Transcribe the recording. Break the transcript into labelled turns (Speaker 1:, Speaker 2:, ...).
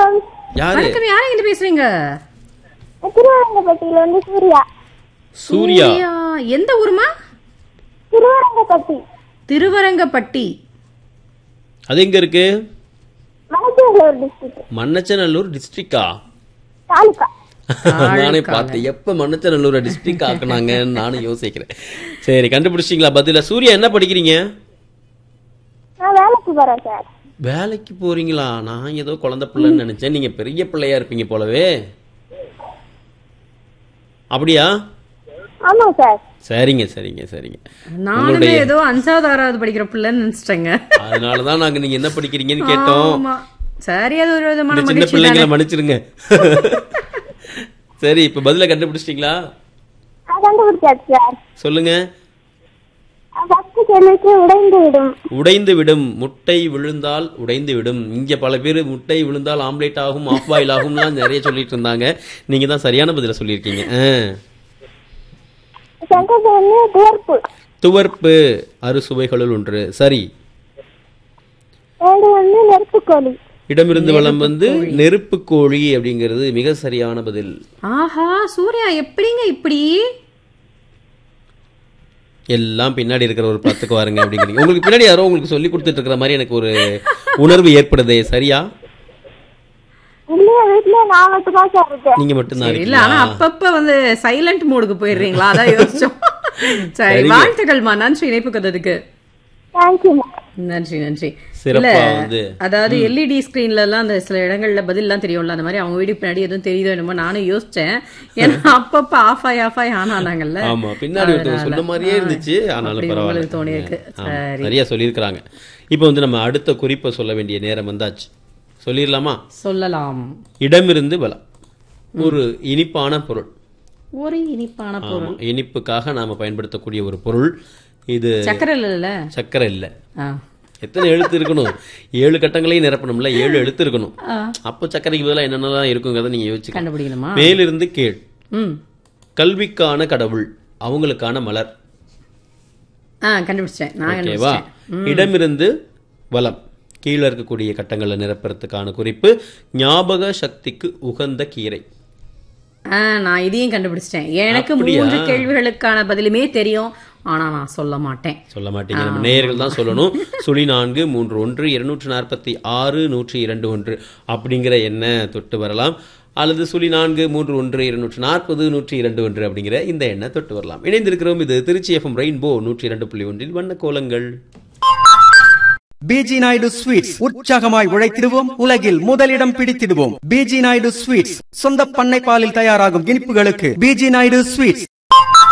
Speaker 1: வணக்கம்
Speaker 2: யாரு
Speaker 3: வணக்கம் யார் இங்க பேசுறீங்க
Speaker 1: திருவரங்கப்பட்டியில வந்து சூர்யா
Speaker 2: சூர்யா
Speaker 3: சூர்யா. எந்த ஊருமா
Speaker 1: திருவரங்கப்பட்டி
Speaker 3: திருவரங்கப்பட்டி
Speaker 2: அது எங்க இருக்கு
Speaker 1: மணச்சநல்லூர் டிஸ்ட்ரிக்ட்
Speaker 2: மண்ணச்சநல்லூர் டிஸ்ட்ரிக்டா
Speaker 1: தாலுகா
Speaker 2: நானே பார்த்தேன் எப்ப மண்ணச்சநல்லூரை டிஸ்ட்ரிக்ட் ஆக்குனாங்கன்னு நானும் யோசிக்கிறேன் சரி கண்டுபிடிச்சிங்களா பதில சூர்யா என்ன படிக்கிறீங்க
Speaker 1: நான் வேலைக்கு போறேன் சார்
Speaker 2: வேலைக்கு போறீங்களா நான் ஏதோ குழந்தை பிள்ளைன்னு நினைச்சேன் நீங்க பெரிய பிள்ளையா இருப்பீங்க போலவே அப்படியா
Speaker 1: ஆமா சார்
Speaker 2: சரிங்க சரிங்க சரிங்க
Speaker 3: நானுமே ஏதோ அஞ்சாவது ஆறாவது படிக்கிற பிள்ளைன்னு நினைச்சிட்டேங்க
Speaker 2: அதனாலதான் நாங்க நீங்க என்ன படிக்கிறீங்கன்னு கேட்டோம்
Speaker 3: ஆமா சரி அது ஒரு விதமான
Speaker 2: இந்த சின்ன
Speaker 3: மகிழ்ச்சி
Speaker 2: பிள்ளைங்களை
Speaker 3: தானே.
Speaker 2: மன்னிச்சிருங்க சரி இப்ப பதில கண்டுபிடிச்சிட்டீங்களா
Speaker 1: நான் கண்டுபிடிச்சாச்சு சார்
Speaker 2: சொல்லுங்க
Speaker 1: ஃபர்ஸ்ட் கேள்விக்கு உடைந்து விடும்
Speaker 2: உடைந்து விடும் முட்டை விழுந்தால் உடைந்து விடும் இங்க பல பேர் முட்டை விழுந்தால் ஆம்லேட் ஆகும் ஆஃப் பாயில் ஆகும்லாம் நிறைய சொல்லிட்டு இருந்தாங்க நீங்க தான் சரியான பதில சொல்லியிருக்கீங்க ஆ.
Speaker 1: சென்டென்ஸ் வந்து துவர்ப்பு
Speaker 2: துவர்ப்பு அறுசுவைகளுள் ஒன்று சரி
Speaker 1: வேண்டு வந்து நெருப்புக்கோழி
Speaker 2: இடமிருந்து வளம் வந்து நெருப்பு கோழி அப்படிங்கிறது மிக சரியான பதில்
Speaker 3: ஆஹா சூர்யா எப்படிங்க இப்படி
Speaker 2: எல்லாம் பின்னாடி இருக்கிற ஒரு பத்துக்கு வாருங்க அப்படிங்கிறீங்க உங்களுக்கு பின்னாடி யாரோ உங்களுக்கு சொல்லி கொடுத்துட்டு இருக்கிற மாதிரி எனக்கு ஒரு உணர்வு ஏற்படுதே சரியா
Speaker 1: இல்லையா வீட்டுல நான் மட்டும் தான் சார் இருக்கேன்
Speaker 2: நீங்க மட்டும்தான்
Speaker 3: இல்ல ஆனா
Speaker 2: இருக்கீங்களா
Speaker 3: அப்பப்ப வந்து சைலண்ட் மோடுக்கு போயிடுறீங்களா அதான் யோசிச்சோம் சரி
Speaker 2: சரிங்க.
Speaker 3: வாழ்த்துக்கள்மா நன்றி இணைப்பு கததுக்கு
Speaker 1: தேங்க்யூமா
Speaker 3: நன்றி நன்றி
Speaker 2: சிறப்பா
Speaker 3: இல்ல,
Speaker 2: வந்து
Speaker 3: அதாவது எல்இடி ஸ்கிரீன்ல எல்லாம் அந்த சில இடங்கள்ல பதில் எல்லாம் தெரியும்ல அந்த மாதிரி அவங்க வீடு பின்னாடி எதுவும் தெரியுதோ என்னமோ நானும் யோசிச்சேன் ஏன்னா அப்பப்ப ஆஃப் ஆகி ஆஃப் ஆகி ஆன் ஆனாங்கல்ல
Speaker 2: ஆமா பின்னாடி ஒருத்தவங்க சொன்ன மாதிரியே இருந்துச்சு ஆனாலும்
Speaker 3: அப்படி
Speaker 2: பரவாயில்ல
Speaker 3: உங்களுக்கு தோணியிருக்கு.
Speaker 2: ஆமா,
Speaker 3: சரி.
Speaker 2: நிறைய சொல்லியிருக்கிறாங்க இப்போ வந்து நம்ம அடுத்த குறிப்பை சொல்ல வேண்டிய நேரம் வந்தாச்சு சொல்லிடலாமா
Speaker 3: சொல்லலாம்
Speaker 2: இடமிருந்து பலம் ஒரு இனிப்பான பொருள்
Speaker 3: ஒரு இனிப்பான பொருள்
Speaker 2: ஆமா இனிப்புக்காக நாம பயன்படுத்தக்கூடிய ஒரு பொருள் இது
Speaker 3: சக்கரை இல்லைல்ல
Speaker 2: சர்க்கரை இல்ல
Speaker 3: ஆ.
Speaker 2: எத்தனை எழுத்து இருக்கணும் ஏழு கட்டங்களையும் நிரப்பணும்ல ஏழு எழுத்து இருக்கணும் அப்போ சர்க்கரைக்கு பதிலா என்னென்னலாம் இருக்குங்கிறத நீங்க யோசிச்சுக்க
Speaker 3: கண்டுபிடிக்கணுமா
Speaker 2: மேலிருந்து கீழ்
Speaker 3: ம்
Speaker 2: கல்விக்கான கடவுள் அவங்களுக்கான மலர்
Speaker 3: ஆ கண்டுபிடிச்சேன் நான்
Speaker 2: ஓகேவா
Speaker 3: கண்டுபிடிச்சேன்
Speaker 2: இடமிருந்து வலம் கீழே இருக்கக்கூடிய கட்டங்களை நிரப்புறதுக்கான குறிப்பு ஞாபக சக்திக்கு உகந்த கீரை
Speaker 3: ஆ நான் இதையும் கண்டுபிடிச்சிட்டேன் எனக்கு
Speaker 2: அப்படியா?
Speaker 3: மூன்று கேள்விகளுக்கான பதிலுமே தெரியும் ஆனா நான் சொல்ல மாட்டேன்
Speaker 2: சொல்ல மாட்டீங்க நம்ம நேயர்கள் தான் சொல்லணும் சுழி நான்கு மூன்று ஒன்று இருநூற்று நாற்பத்தி ஆறு நூற்றி இரண்டு ஒன்று அப்படிங்கிற எண்ணை தொட்டு வரலாம் அல்லது சுழி நான்கு மூன்று ஒன்று இருநூற்று நாற்பது நூற்றி இரண்டு ஒன்று அப்படிங்கிற இந்த எண்ணை தொட்டு வரலாம் இணைந்திருக்கிறோம் இது திருச்சி எஃப்எம் ரெயின்போ நூற்றி இரண்டு புள்ளி ஒன்றில் வண்ண கோலங்கள்
Speaker 4: பிஜி நாயுடு ஸ்வீட்ஸ் உற்சாகமாய் உழைத்திடுவோம் உலகில் முதலிடம் பிடித்திடுவோம் பிஜி நாயுடு ஸ்வீட்ஸ் சொந்த பண்ணை பாலில் தயாராகும் இனிப்புகளுக்கு பிஜி நாயுடு ஸ்வீட்ஸ்